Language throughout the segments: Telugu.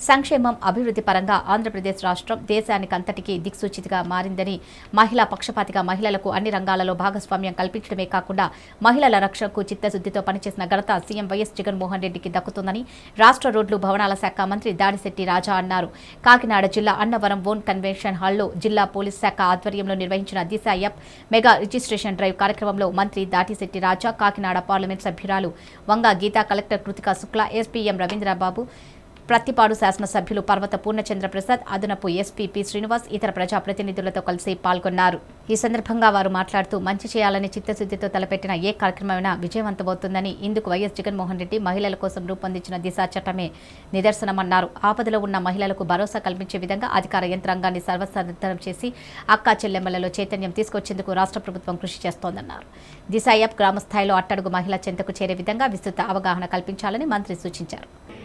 సంక్షేమం అభివృద్ధి పరంగా ఆంధ్రప్రదేశ్ రాష్ట్రం దేశానికంతటికీ దిక్సూచితిగా మారిందని మహిళా పక్షపాతిగా మహిళలకు అన్ని రంగాలలో భాగస్వామ్యం కల్పించడమే కాకుండా మహిళల రక్షణకు చిత్తశుద్ధితో పనిచేసిన ఘనత సీఎం వైఎస్ జగన్మోహన్ రెడ్డికి దక్కుతుందని రాష్ట్ర రోడ్లు భవనాల శాఖ మంత్రి దాడిశెట్టి రాజా అన్నారు కాకినాడ జిల్లా అన్నవరం ఓన్ కన్వెన్షన్ హాల్లో జిల్లా పోలీస్ శాఖ ఆధ్వర్యంలో నిర్వహించిన Disha app mega registration drive కార్యక్రమంలో మంత్రి దాటిశెట్టి రాజా కాకినాడ పార్లమెంట్ సభ్యురాలు వంగ గీతా కలెక్టర్ కృతికా శుక్లా ఎస్పీఎం రవీంద్రబాబు ప్రత్తిపాడు శాసనసభ్యులు పర్వత పూర్ణచంద్ర ప్రసాద్ అదనపు ఎస్పీ పి శ్రీనివాస్ ఇతర ప్రజాప్రతినిధులతో కలిసి పాల్గొన్నారు ఈ సందర్భంగా వారు మాట్లాడుతూ మంచి చేయాలని చిత్తశుద్ధితో తలపెట్టిన ఏ కార్యక్రమమైనా విజయవంతమవుతుందని ఇందుకు వైఎస్ జగన్మోహన్ రెడ్డి మహిళల కోసం రూపొందించిన దిశా చట్టమే నిదర్శనమన్నారు ఆపదలో ఉన్న మహిళలకు భరోసా కల్పించే విధంగా అధికార యంత్రాంగాన్ని సర్వసన్నద్ధం చేసి అక్కా చెల్లెమ్మలలో చైతన్యం తీసుకొచ్చేందుకు రాష్ట్ర ప్రభుత్వం కృషి చేస్తోందన్నారు దిశ యాప్ గ్రామ స్థాయిలో అట్టడుగు మహిళా చెంతకు చేరే విధంగా విస్తృత అవగాహన కల్పించాలని మంత్రి సూచించారు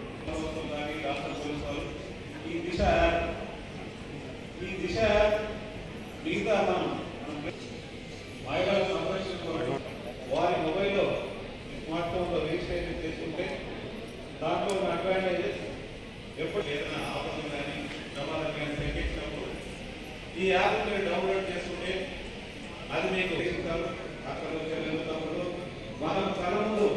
ఈ దిశ ఈ దిశ మిగతా మనం మహిళల సంరక్షణ కొరకు వారి మొబైల్లో స్మార్ట్ ఫోన్లో రిజిస్ట్రేషన్ చేసుకుంటే దాంట్లో ఉన్న అడ్వాంటేజెస్ ఎప్పుడు ఏదైనా ఆపదలు కానీ ప్రమాదం కానీ తగ్గించినప్పుడు ఈ యాప్ మీరు డౌన్లోడ్ చేసుకుంటే అది మీకు ఇస్తారు అక్కడ చెల్లినప్పుడు మనం తల ముందు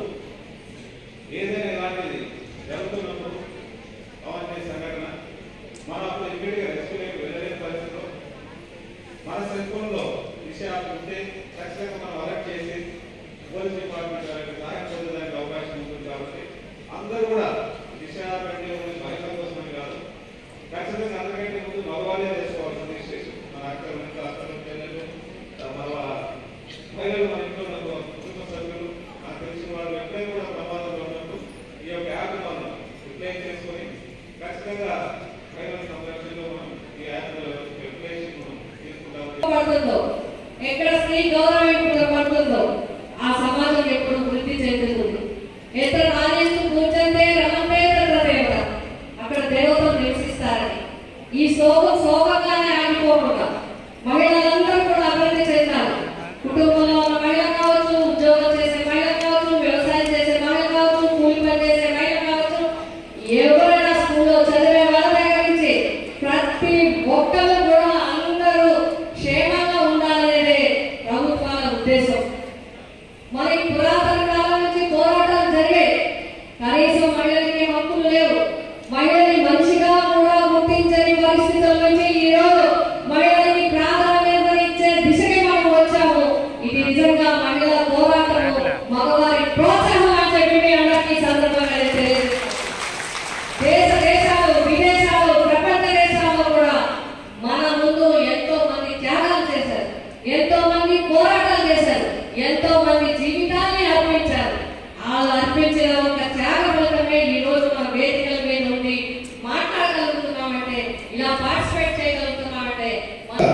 ఏదైనా ఇలాంటిది జరుగుతున్నప్పుడు అవాంఛనీయ సంఘటన మనం అప్పుడు ఇమ్మీడియట్గా రెస్క్యూకి వెళ్ళలేని పరిస్థితిలో మన సెల్ ఫోన్లో విషయాలు ఉంటే ఖచ్చితంగా మనం అలర్ట్ చేసి పోలీస్ డిపార్ట్మెంట్ వారికి సహాయం పొందడానికి అవకాశం ఉంటుంది కాబట్టి అందరూ కూడా దిశ కంటే మహిళల కోసమని కాదు ఖచ్చితంగా అందరికంటే ముందు మగవాళ్ళే చేసుకోవాల్సిన రిజిస్ట్రేషన్ మన అక్కలు ఇంకా అక్కలు చెల్లెలు మన మహిళలు మన ఇంట్లో ఉన్న కుటుంబ సభ్యులు మనకు తెలిసిన వాళ్ళు ఎప్పుడైనా కూడా ప్రమాదంలో ఉన్నప్పుడు ఈ యొక్క యాప్ మనం రిప్లై చేసుకొని ఖచ్చితంగా మహిళల సంరక్షణలో మనం ఈ యాప్ రిప్లై మనం తీసుకుంటాం పడుతుందో ఎక్కడ స్త్రీ గౌరవం ఎప్పుడు పడుతుందో ఆ సమాజం ఎప్పుడు వృద్ధి చెందుతుంది ఎక్కడ రాజేంద్ర కూర్చంటే రమంతే తత్ర దేవత అక్కడ దేవతలు నివసిస్తారని ఈ శోభం శోభంగానే ఆగిపోకుండా మహిళలందరూ కూడా అభివృద్ధి చెందాలి కుటుంబంలో ఉన్న మహిళ కావచ్చు ఉద్యోగం చేసే మహిళ కావచ్చు వ్యవసాయం చేసే మహిళ కావచ్చు కూలి పని చేసే మహిళ కావచ్చు ఎవరైనా స్కూల్లో చదివే వాళ్ళ దగ్గర నుంచి ప్రతి ఒక్కరు కూడా అందరూ క్షేమంగా ఉండాలనేదే ప్రభుత్వాల ఉద్దేశం మరి పురాతన కాలం నుంచి పోరాటాలు జరిగాయి కనీసం మహిళలకి హక్కులు లేవు మహిళల్ని మంచిగా కూడా గుర్తించని పరిస్థితుల నుంచి ఈ రోజు మహిళలకి ప్రాధాన్యత ఇచ్చే దిశగా మనం వచ్చాము ఇది నిజంగా మహిళల పోరాటము మగవారి ప్రోత్సాహం అని చెప్పి మీ అందరికీ ఈ సందర్భంగా నేను తెలియజేస్తున్నాను. దేశ దేశాలు విదేశాలు ప్రపంచ దేశాల్లో కూడా మన ముందు ఎంతో మంది త్యాగాలు చేశారు ఎంతో మంది పోరాటాలు చేశారు ఎంతో మంది జీవితాన్ని అర్పించారు వాళ్ళు అర్పించిన ఒక త్యాగ ఫలితమే ఈ రోజు మన వేదికల మీద ఉండి మాట్లాడగలుగుతున్నామంటే ఇలా పార్టిసిపేట్ చేయగలుగుతున్నామంటే మన-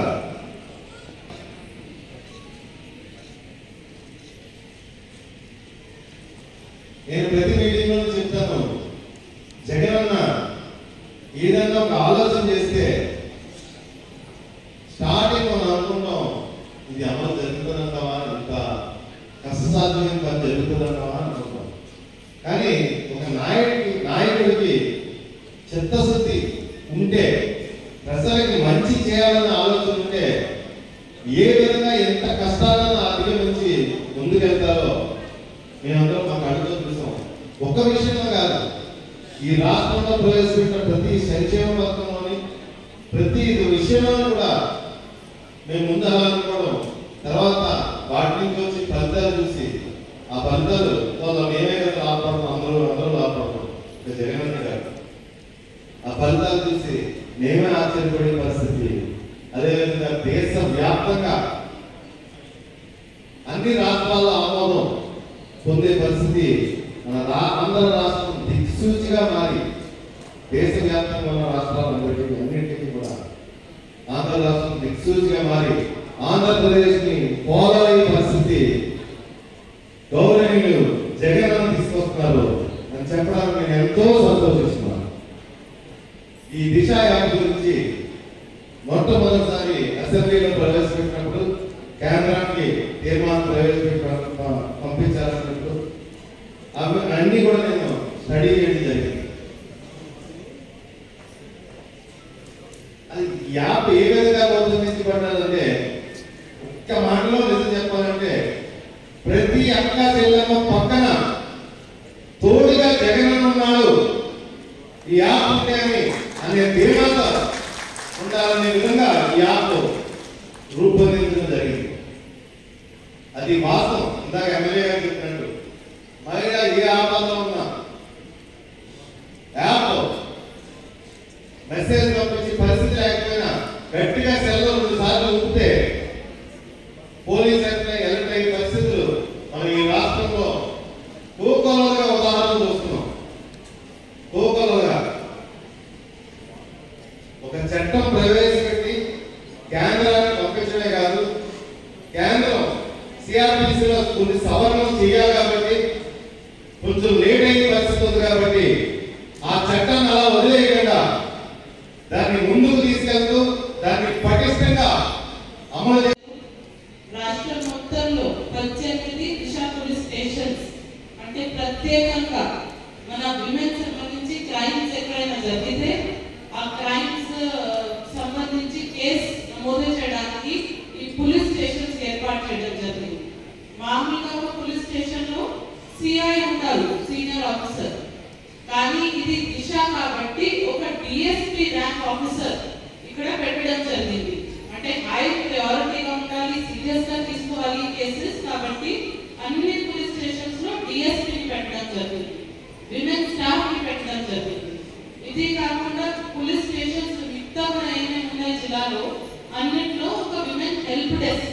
నేను ప్రతి మీటింగ్ లో చెప్తాను జగన్ అన్న ఈ విధంగా ఒక ఆలోచన చేస్తే స్టార్టింగ్ మనం అనుకుంటాం ఇది అమలు జరుగుతుందంటావా ఇంత కష్టసాధ్యమైన పని జరుగుతుందంటావా అని అనుకుంటాం కానీ ఒక నాయకుడికి నాయకుడికి చిత్తశుద్ధి ఉంటే ప్రజలకి మంచి చేయాలన్న ఆలోచన ఉంటే ఏ విధంగా ఎంత కష్టాలను అధిగమించి ముందుకెళ్తారో మేమందరం మాకు అడుగుతూ చూసాం ఒక్క విషయంలో కాదు ఈ రాష్ట్రంలో ప్రవేశపెట్టిన ప్రతి సంక్షేమ పథకంలోని ప్రతి విషయంలో కూడా మేము ముందు అలా అనుకోవడం తర్వాత వాటి నుంచి వచ్చి ఫలితాలు చూసి ఆ ఫలితాలు వాళ్ళు మేమే కదా లాభపడతాం అందరూ అందరూ లాభపడతాం ఇక జగన్ గారు ఆ ఫలితాలు చూసి మేమే ఆశ్చర్యపడే పరిస్థితి అదేవిధంగా దేశ వ్యాప్తంగా అన్ని రాష్ట్రాల్లో ఆమోదం పొందే పరిస్థితి మన రా ఆంధ్ర రాష్ట్రం దిక్సూచిగా మారి దేశవ్యాప్తంగా ఉన్న రాష్ట్రాలందరికీ అన్నింటికీ కూడా ఆంధ్ర రాష్ట్రం దిక్సూచిగా మారి ఆంధ్రప్రదేశ్ ని పోలయ్యే పరిస్థితి గౌరవనీయులు జగన్ అన్న తీసుకొస్తున్నారు అని చెప్పడానికి నేను ఎంతో సంతోషిస్తున్నాను ఈ దిశ యాప్ గురించి మొట్టమొదటిసారి అసెంబ్లీలో ప్రవేశపెట్టినప్పుడు కేంద్రానికి తీర్మానం ప్రవేశపెట్టిన పంపించాలన్నప్పుడు అవి అన్ని కూడా నేను స్టడీ చేయడం జరిగింది అది యాప్ ఏ విధంగా రూపొందించబడ్డదంటే ఒక్క మాటలో నిజం చెప్పాలంటే ప్రతి అక్క చెల్లెమ్మ పక్కన తోడుగా జగన్ ఉన్నాడు ఈ యాప్ ఉంటే అని అనే ధీమాతో ఉండాలనే విధంగా ఈ యాప్ రూపొందించడం జరిగింది అది వాస్తవం ఇందాక ఎమ్మెల్యే గారు చెప్పినట్టు మహిళ ఏ ఆపదలో ఉన్నా యాప్ మెసేజ్ పంపించి పరిస్థితి లేకపోయినా గట్టిగా సెల్లో రెండు సార్లు ఊపితే పోలీస్ అంటే ఎలక్ట్ అయ్యే పరిస్థితులు మనం ఈ రాష్ట్రంలో కోకోలుగా ఉదాహరణ చూస్తున్నాం కోకోలుగా ఒక చట్టం ప్రవేశపెట్టి కేంద్రాన్ని పంపించడమే కాదు కేంద్రం సిఆర్పిసిలో కొన్ని సవరణలు చేయాలి కాబట్టి కొంచెం లేట్ అయిన పరిస్థితి ఉంది కాబట్టి ఆ చట్టాన్ని అలా వదిలేయకుండా దాన్ని ముందుకు తీసుకెళ్తూ దాన్ని పటిష్టంగా అమలు చే- రాష్ట్రం మొత్తంలో పద్దెనిమిది దిశ పోలీస్ స్టేషన్స్ అంటే ప్రత్యేకంగా మన విమెన్ సంబంధించి క్రైమ్స్ ఎక్కడైనా జరిగితే ఆ క్రైమ్స్ సంబంధించి కేసు నమోదు చేయడానికి ఈ పోలీస్ స్టేషన్స్ ఏర్పాటు చేయడం జరిగింది మామూలుగా ఒక పోలీస్ స్టేషన్ లో సిఐ ఉంటారు సీనియర్ ఆఫీసర్ కానీ ఇది దిశ కాబట్టి ఒక డిఎస్పి ర్యాంక్ ఆఫీసర్ ఇక్కడ పెట్టడం జరిగింది అంటే హై ప్రయారిటీగా ఉండాలి సీరియస్ గా తీసుకోవాలి కేసెస్ కాబట్టి అన్ని పోలీస్ స్టేషన్స్ లో డిఎస్పి పెట్టడం జరిగింది విమెన్ స్టాఫ్ ని పెట్టడం జరిగింది ఇది కాకుండా పోలీస్ స్టేషన్స్ మిగతా కూడా ఏమేమి ఉన్నాయి జిల్లాలో అన్నిట్లో ఒక విమెన్ హెల్ప్ డెస్క్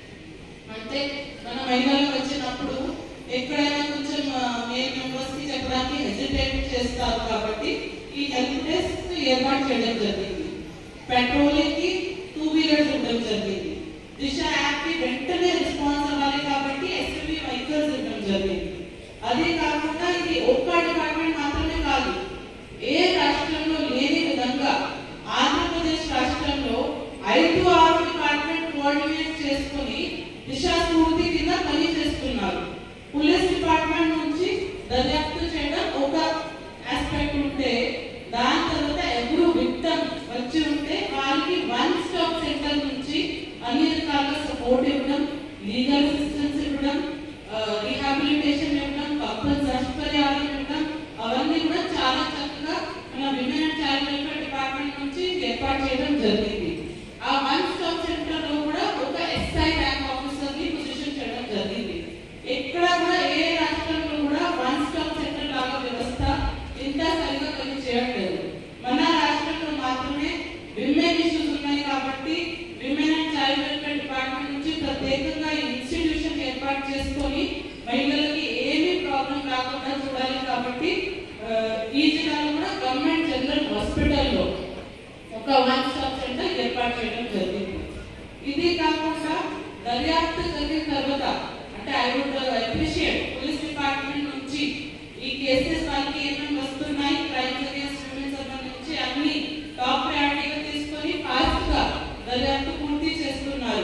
అంటే మన మహిళలు వచ్చినప్పుడు ఎక్కడైనా కొంచెం మెయిన్ మెంబర్స్ కి చెప్పడానికి హెసిటేట్ చేస్తారు కాబట్టి ఈ హెల్ప్ డెస్క్ ఏర్పాటు చేయడం జరిగింది పెట్రోలింగ్ కి టూ వీలర్స్ ఉండడం జరిగింది దిశ యాప్ కి వెంటనే రెస్పాన్స్ అవ్వాలి కాబట్టి ఎస్యూవి వెహికల్స్ ఉండడం జరిగింది అదే కాకుండా ఇది ఒక్క డిపార్ట్మెంట్ మాత్రమే కాదు ఏ రాష్ట్రంలో లేని విధంగా ఆంధ్రప్రదేశ్ రాష్ట్రంలో ఐదు ఆరు డిపార్ట్మెంట్ కోఆర్డినేట్ చేసుకుని దిశా స్ఫూర్తి కింద పని చేస్తున్నారు పోలీస్ డిపార్ట్మెంట్ నుంచి దర్యాప్తు చేయడం ఒక ఆస్పెక్ట్ ఉంటే దాని తర్వాత ఎవరు విక్టమ్ వచ్చి ఉంటే వాళ్ళకి వన్ స్టాప్ సెంటర్ నుంచి అన్ని రకాల సపోర్ట్ ఇవ్వడం లీగల్ అసిస్టెన్స్ ఇవ్వడం రీహాబిలిటేషన్ ఇవ్వడం కపుల్స్ నష్టపరిహారం ఇవ్వడం అవన్నీ కూడా చాలా చక్కగా మన women and child welfare department నుంచి ఏర్పాటు చేయడం జరిగింది ఆ వన్ స్టాప్ సెంటర్ లో కూడా ఒక ఎస్ఐ ర్యాంక్ ఆఫీసర్ ని పొజిషన్ చేయడం జరిగింది ఎక్కడ కూడా ఏ రాష్ట్రంలో కూడా వన్ స్టాప్ సెంటర్ లాగా వ్యవస్థ ఇంత సరిగా పని చేయట్లేదు మన రాష్ట్రంలో మాత్రమే విమెన్ ఇష్యూస్ ఉన్నాయి కాబట్టి women and child welfare department నుంచి ప్రత్యేకంగా ఇన్స్టిట్యూషన్ ఏర్పాటు చేసుకొని మహిళలకి ఏమీ ప్రాబ్లం రాకుండా చూడాలి కాబట్టి ఆ, ఈ జిల్లాలో కూడా గవర్నమెంట్ జనరల్ హాస్పిటల్లో ఒక వన్ స్టాప్ సెంటర్ ఏర్పాటు చేయడం జరిగింది ఇది కాకుండా దర్యాప్తు జరిగిన తర్వాత అంటే ఐ వుడ్ అప్రిషియేట్